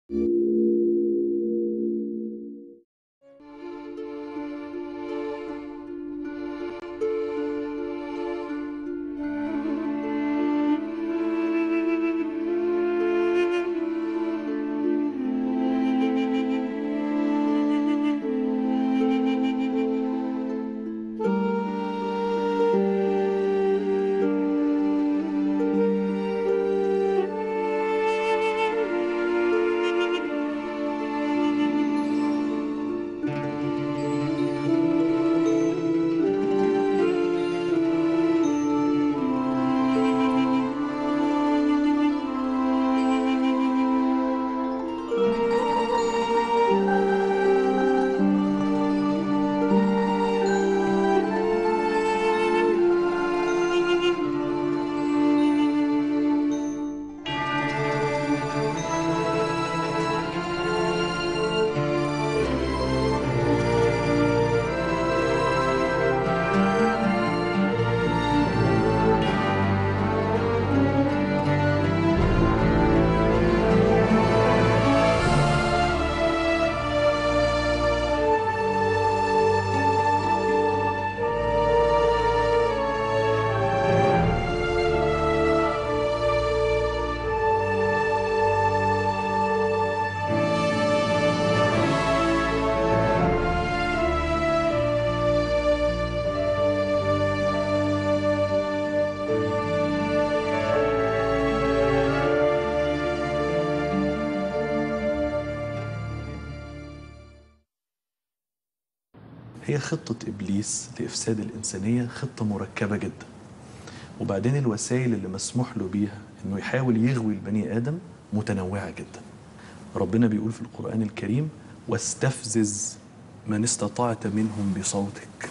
هي خطة إبليس لإفساد الإنسانية خطة مركبة جدا وبعدين الوسائل اللي مسموح له بيها إنه يحاول يغوي البني آدم متنوعة جدا ربنا بيقول في القرآن الكريم واستفزز من استطعت منهم بصوتك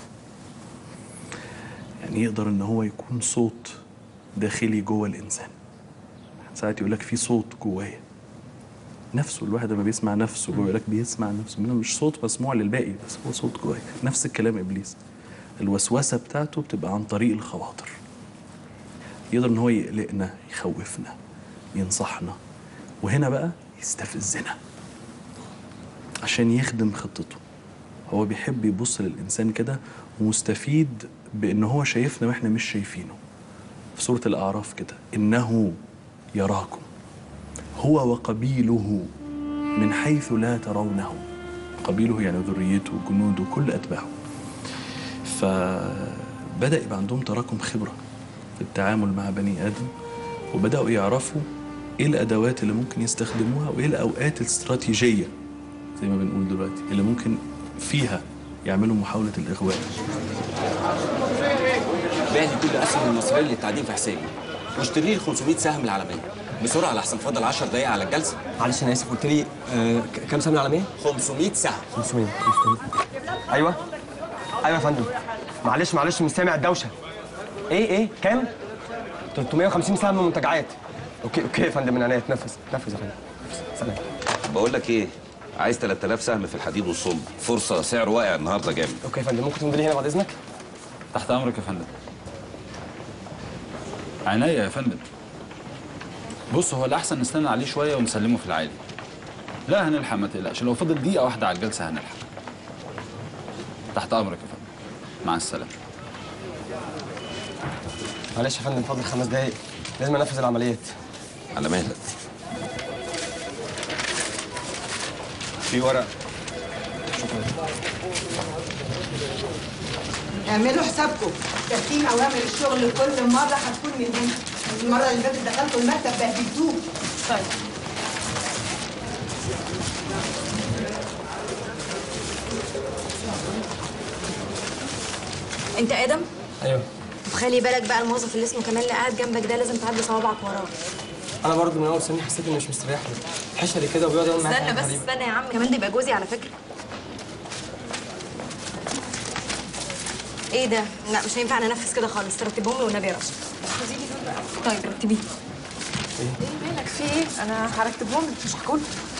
يعني يقدر إن هو يكون صوت داخلي جوه الإنسان ساعات يقول لك في صوت جوايا نفسه الواحد لما بيسمع نفسه هو يقول لك بيسمع نفسه منه مش صوت مسموع للباقي بس هو صوت جوايا نفس الكلام ابليس الوسوسه بتاعته بتبقى عن طريق الخواطر يقدر ان هو يقلقنا يخوفنا ينصحنا وهنا بقى يستفزنا عشان يخدم خطته هو بيحب يبص للانسان كده ومستفيد بان هو شايفنا واحنا مش شايفينه في سوره الاعراف كده انه يراكم هو وقبيله من حيث لا ترونهم قبيله يعني ذريته جنوده كل أتباعه فبدأ يبقى عندهم تراكم خبرة في التعامل مع بني آدم وبدأوا يعرفوا إيه الأدوات اللي ممكن يستخدموها وإيه الأوقات الاستراتيجية زي ما بنقول دلوقتي اللي ممكن فيها يعملوا محاولة الإغواء بعت كل اسهم المصريه للتعدين في حسابي واشتري لي 500 سهم العالميه بسرعه لحسن فاضل 10 دقايق على الجلسه معلش انا اسف قلت لي آه ك- كام سنه العالميه 500 سهم 500 ايوه ايوه يا فندم معلش معلش مش سامع الدوشه ايه ايه كام 350 سهم منتجعات اوكي اوكي يا فندم من عينيا اتنفس اتنفس يا فندم اتنفس. سلام بقول لك ايه عايز 3000 سهم في الحديد والصلب فرصه سعر واقع النهارده جامد اوكي يا فندم ممكن تمضي لي هنا بعد اذنك تحت امرك يا فندم عينيا يا فندم بص هو الاحسن نستنى عليه شويه ونسلمه في العادي لا هنلحق ما تقلقش لو فضل دقيقه واحده على الجلسه هنلحق تحت امرك يا فندم مع السلامه معلش يا فندم فاضل خمس دقايق لازم انفذ العمليات على مهلك في ورق اعملوا حسابكم تسليم اوامر الشغل كل مره هتكون من هنا المره اللي فاتت دخلتوا المكتب بهدلتوه طيب انت ادم ايوه طب خلي بالك بقى الموظف اللي اسمه كمال اللي قاعد جنبك ده لازم تعدي صوابعك وراه انا برضو من اول سنه حسيت اني مش مستريح له حشري كده وبيقعد يقول معايا استنى حاجات بس غريبة. استنى يا عم كمان ده يبقى جوزي على فكره ايه ده؟ لا مش هينفع ننفذ كده خالص ترتبهم لي والنبي يا رشا طيب رتبيه ايه مالك في ايه؟ انا هرتبهم لك مش هقول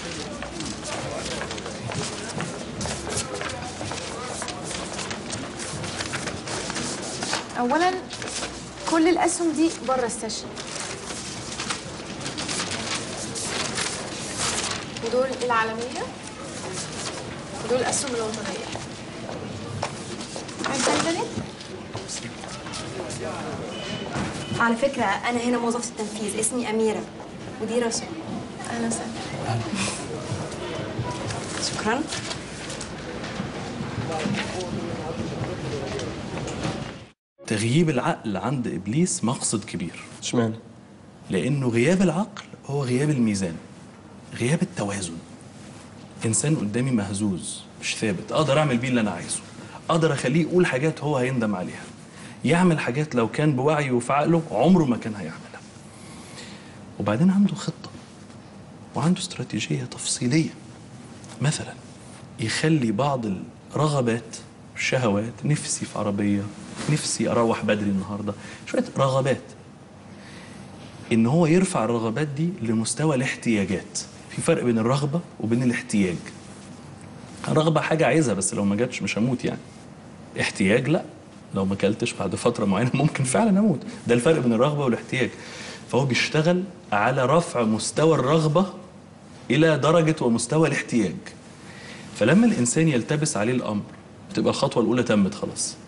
اولا كل الاسهم دي بره السيشن ودول العالمية ودول الأسهم الوطنية عايز حاجة تانية؟ على فكرة أنا هنا موظفة التنفيذ اسمي أميرة ودي رشا أهلا وسهلا شكرا تغييب العقل عند ابليس مقصد كبير اشمعنى؟ لانه غياب العقل هو غياب الميزان غياب التوازن انسان قدامي مهزوز مش ثابت اقدر اعمل بيه اللي انا عايزه اقدر اخليه يقول حاجات هو هيندم عليها يعمل حاجات لو كان بوعيه وفي عقله عمره ما كان هيعملها وبعدين عنده خطه وعنده استراتيجيه تفصيليه مثلا يخلي بعض الرغبات الشهوات نفسي في عربيه نفسي اروح بدري النهارده شويه رغبات ان هو يرفع الرغبات دي لمستوى الاحتياجات في فرق بين الرغبه وبين الاحتياج الرغبه حاجه عايزها بس لو ما جاتش مش هموت يعني احتياج لا لو ما اكلتش بعد فتره معينه ممكن فعلا اموت ده الفرق بين الرغبه والاحتياج فهو بيشتغل على رفع مستوى الرغبه الى درجه ومستوى الاحتياج فلما الانسان يلتبس عليه الامر بتبقى الخطوه الاولى تمت خلاص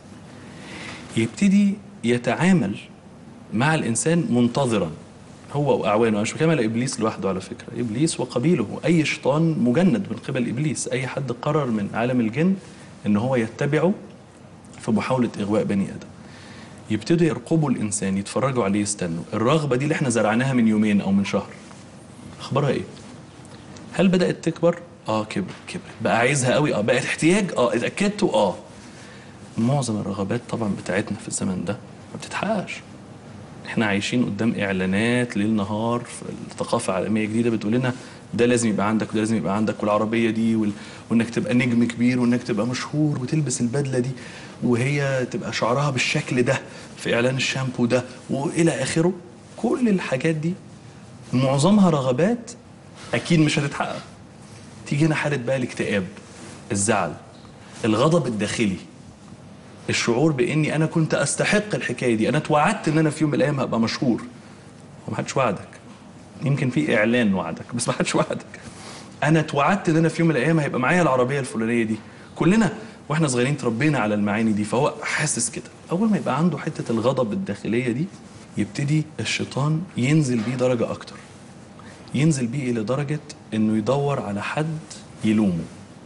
يبتدي يتعامل مع الانسان منتظرا هو واعوانه أنا مش بتكلم على ابليس لوحده على فكره ابليس وقبيله اي شيطان مجند من قبل ابليس اي حد قرر من عالم الجن ان هو يتبعه في محاوله اغواء بني ادم يبتدوا يرقبوا الانسان يتفرجوا عليه يستنوا الرغبه دي اللي احنا زرعناها من يومين او من شهر اخبارها ايه هل بدات تكبر اه كبرت كبرت بقى عايزها قوي اه بقت احتياج اه اتاكدتوا اه معظم الرغبات طبعا بتاعتنا في الزمن ده ما بتتحققش احنا عايشين قدام اعلانات ليل نهار في الثقافه عالميه جديده بتقول لنا ده لازم يبقى عندك وده لازم يبقى عندك والعربيه دي وال... وانك تبقى نجم كبير وانك تبقى مشهور وتلبس البدله دي وهي تبقى شعرها بالشكل ده في اعلان الشامبو ده والى اخره كل الحاجات دي معظمها رغبات اكيد مش هتتحقق تيجي هنا حاله بقى الاكتئاب الزعل الغضب الداخلي الشعور باني انا كنت استحق الحكايه دي انا اتوعدت ان انا في يوم من الايام هبقى مشهور ومحدش وعدك يمكن في اعلان وعدك بس محدش وعدك انا اتوعدت ان انا في يوم من الايام هيبقى معايا العربيه الفلانيه دي كلنا واحنا صغيرين تربينا على المعاني دي فهو حاسس كده اول ما يبقى عنده حته الغضب الداخليه دي يبتدي الشيطان ينزل بيه درجه اكتر ينزل بيه الى درجه انه يدور على حد يلومه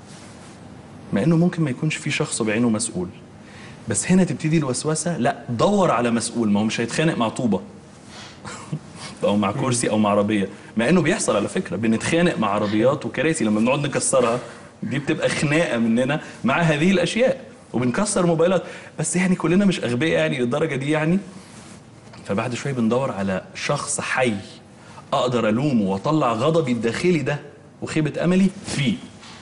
مع انه ممكن ما يكونش في شخص بعينه مسؤول بس هنا تبتدي الوسوسه لا دور على مسؤول ما هو مش هيتخانق مع طوبه او مع كرسي او مع عربيه مع انه بيحصل على فكره بنتخانق مع عربيات وكراسي لما بنقعد نكسرها دي بتبقى خناقه مننا مع هذه الاشياء وبنكسر موبايلات بس يعني كلنا مش اغبياء يعني للدرجه دي يعني فبعد شويه بندور على شخص حي اقدر الومه واطلع غضبي الداخلي ده وخيبه املي فيه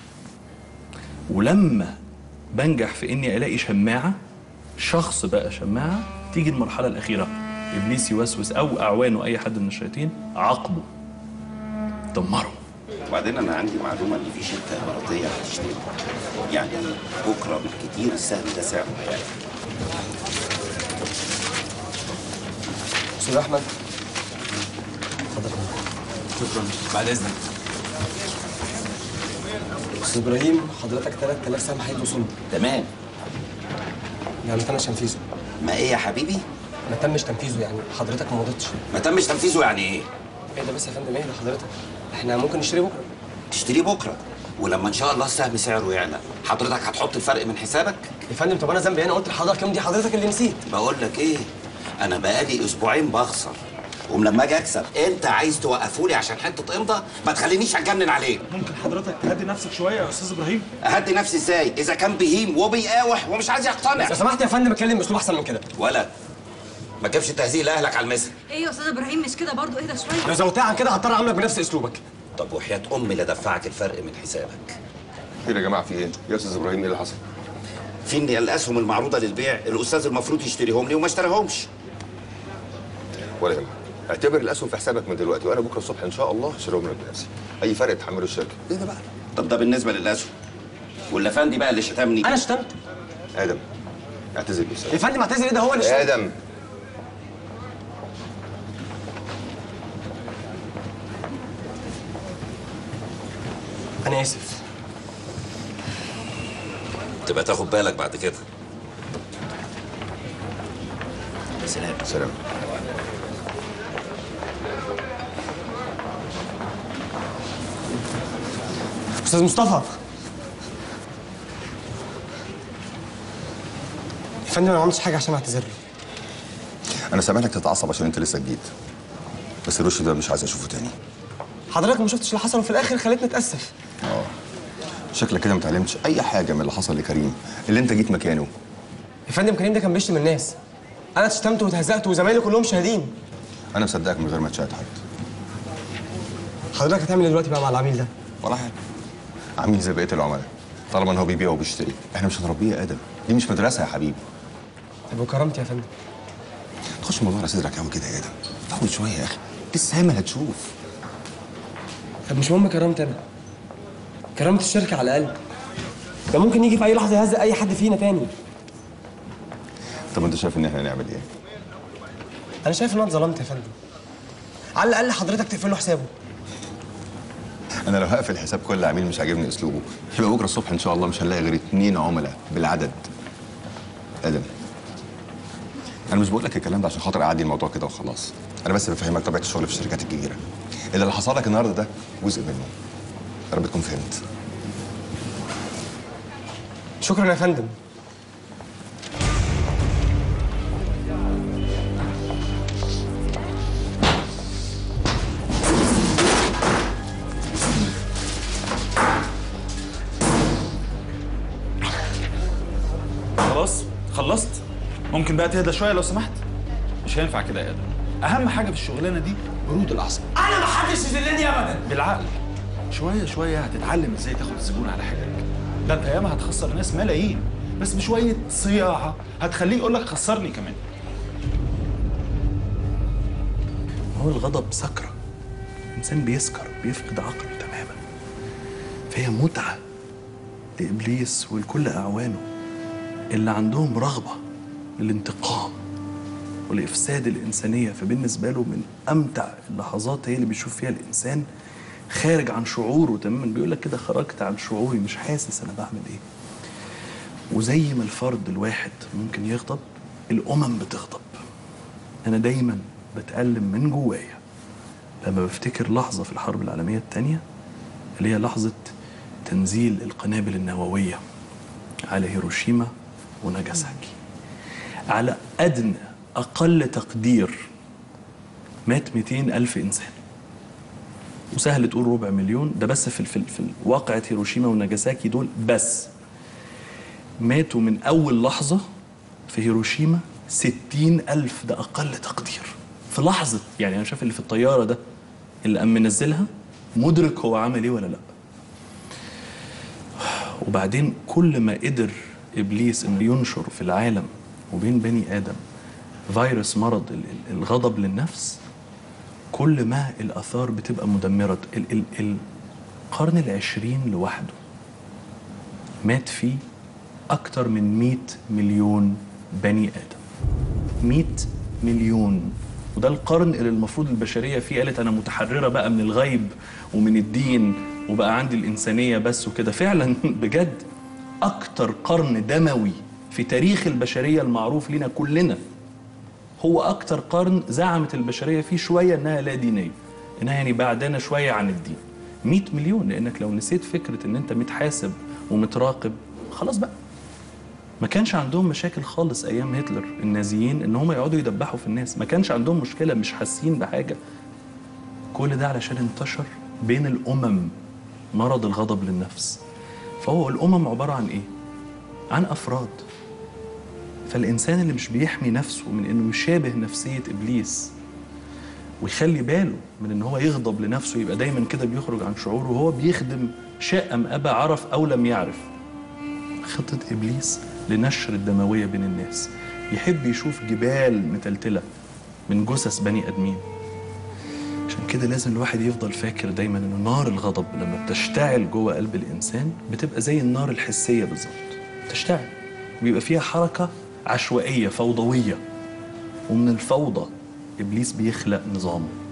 ولما بنجح في اني الاقي شماعه شخص بقى شماعه تيجي المرحله الاخيره ابليس يوسوس او اعوانه اي حد من الشياطين عاقبه دمره وبعدين انا عندي معلومه ان في شركه اماراتيه هتشتري يعني بكره بالكتير السهم ده سعره يعني استاذ احمد شكرا بعد اذنك استاذ ابراهيم حضرتك 3000 سهم حيد وصلنا تمام يعني ما تمش تنفيذه ما ايه يا حبيبي ما تمش تنفيذه يعني حضرتك ما مضيتش ما تمش تنفيذه يعني ايه ايه ده بس يا فندم ايه ده حضرتك احنا ممكن نشتري بكره تشتريه بكره ولما ان شاء الله السهم سعره يعلى حضرتك هتحط الفرق من حسابك يا فندم طب انا ذنبي انا قلت لحضرتك يوم دي حضرتك اللي نسيت بقول لك ايه انا بقالي اسبوعين بخسر ولما اجي اكسب انت عايز توقفولي عشان حته امضى ما تخلينيش اتجنن عليك ممكن حضرتك تهدي نفسك شويه يا استاذ ابراهيم اهدي نفسي ازاي اذا كان بهيم وبيقاوح ومش عايز يقتنع لو سمحت يا فندم اتكلم باسلوب احسن من كده ولا ما تجيبش تهزيق لاهلك على المثل ايه يا استاذ ابراهيم مش كده برضو اهدى شويه لو زودتها عن كده هضطر اعملك بنفس اسلوبك طب وحياه امي لا دفعك الفرق من حسابك خير يا جماعه في ايه؟ يا استاذ ابراهيم ايه اللي حصل؟ في ان الاسهم المعروضه للبيع الاستاذ المفروض يشتريهم لي وما اشتراهمش ولا يهمك اعتبر الاسهم في حسابك من دلوقتي وانا بكره الصبح ان شاء الله هشتريهم لك بنفسي اي فرق تحمله الشركه ايه ده بقى؟ طب ده بالنسبه للاسهم والافندي بقى اللي شتمني انا شتمت ادم اعتذر لي يا فندم اعتذر ايه ده هو اللي شتمت ادم انا اسف تبقى تاخد بالك بعد كده سلام سلام استاذ مصطفى يا فندم انا ما عملتش حاجه عشان اعتذر له انا سامعك تتعصب عشان انت لسه جديد بس الوش ده مش عايز اشوفه تاني حضرتك ما شفتش اللي حصل وفي الاخر خلتني اتاسف اه شكلك كده ما اتعلمتش اي حاجه من اللي حصل لكريم اللي انت جيت مكانه يا فندم كريم ده كان بيشتم الناس انا اتشتمت واتهزقت وزمايلي كلهم شاهدين انا مصدقك من غير ما تشاهد حد حضرتك هتعمل ايه دلوقتي بقى مع العميل ده ولا حاجه عامل زي بقيه العملاء طالما ان هو بيبيع وبيشتري احنا مش هنربيه يا ادم دي مش مدرسه يا حبيبي طب وكرامتي يا فندم تخش الموضوع على صدرك قوي كده يا ادم طول شويه يا اخي لسه هامل هتشوف طب مش مهم كرامتي انا كرامه الشركه على الاقل ده ممكن يجي في اي لحظه يهزق اي حد فينا تاني طب انت شايف ان احنا نعمل ايه انا شايف ان انا اتظلمت يا فندم على الاقل حضرتك تقفل له حسابه انا لو هقفل حساب كل عميل مش عاجبني اسلوبه يبقى بكره الصبح ان شاء الله مش هنلاقي غير اتنين عملاء بالعدد ادم انا مش بقول لك الكلام ده عشان خاطر اعدي الموضوع كده وخلاص انا بس بفهمك طبيعه الشغل في الشركات الكبيره اللي اللي حصل لك النهارده ده جزء منه يا رب تكون فهمت شكرا يا فندم خلاص خلصت ممكن بقى تهدى شويه لو سمحت مش هينفع كده يا ادم اهم حاجه في الشغلانه دي برود الاعصاب انا ما حدش يذلني ابدا بالعقل شويه شويه هتتعلم ازاي تاخد الزبون على حاجك ده انت ياما هتخسر ناس ملايين بس بشويه صياعه هتخليه يقول لك خسرني كمان هو الغضب سكرة الإنسان بيسكر بيفقد عقله تماما فهي متعة لإبليس ولكل أعوانه اللي عندهم رغبة للانتقام ولإفساد الإنسانية فبالنسبة له من أمتع اللحظات هي اللي بيشوف فيها الإنسان خارج عن شعوره تماما بيقول لك كده خرجت عن شعوري مش حاسس أنا بعمل إيه وزي ما الفرد الواحد ممكن يغضب الأمم بتغضب أنا دايما بتألم من جوايا لما بفتكر لحظة في الحرب العالمية الثانية اللي هي لحظة تنزيل القنابل النووية على هيروشيما وناجاساكي على أدنى أقل تقدير مات 200 ألف إنسان وسهل تقول ربع مليون ده بس في في في واقعة هيروشيما وناجاساكي دول بس ماتوا من أول لحظة في هيروشيما 60 ألف ده أقل تقدير في لحظة يعني أنا شايف اللي في الطيارة ده اللي قام منزلها مدرك هو عمل إيه ولا لأ وبعدين كل ما قدر إبليس إنه ينشر في العالم وبين بني آدم فيروس مرض ال- ال- الغضب للنفس كل ما الآثار بتبقى مدمرة ال- ال- القرن العشرين لوحده مات فيه أكتر من 100 مليون بني آدم 100 مليون وده القرن اللي المفروض البشرية فيه قالت أنا متحررة بقى من الغيب ومن الدين وبقى عندي الإنسانية بس وكده فعلا بجد أكتر قرن دموي في تاريخ البشرية المعروف لنا كلنا هو أكتر قرن زعمت البشرية فيه شوية إنها لا دينية إنها يعني بعدنا شوية عن الدين 100 مليون لأنك لو نسيت فكرة إن أنت متحاسب ومتراقب خلاص بقى ما كانش عندهم مشاكل خالص ايام هتلر النازيين ان هم يقعدوا يدبحوا في الناس ما كانش عندهم مشكله مش حاسين بحاجه كل ده علشان انتشر بين الامم مرض الغضب للنفس فهو الامم عباره عن ايه عن افراد فالانسان اللي مش بيحمي نفسه من انه يشابه نفسيه ابليس ويخلي باله من ان هو يغضب لنفسه يبقى دايما كده بيخرج عن شعوره وهو بيخدم شاء ام ابى عرف او لم يعرف خطة إبليس لنشر الدموية بين الناس يحب يشوف جبال متلتلة من جثث بني آدمين عشان كده لازم الواحد يفضل فاكر دايما ان نار الغضب لما بتشتعل جوه قلب الانسان بتبقى زي النار الحسيه بالظبط بتشتعل بيبقى فيها حركه عشوائيه فوضويه ومن الفوضى ابليس بيخلق نظامه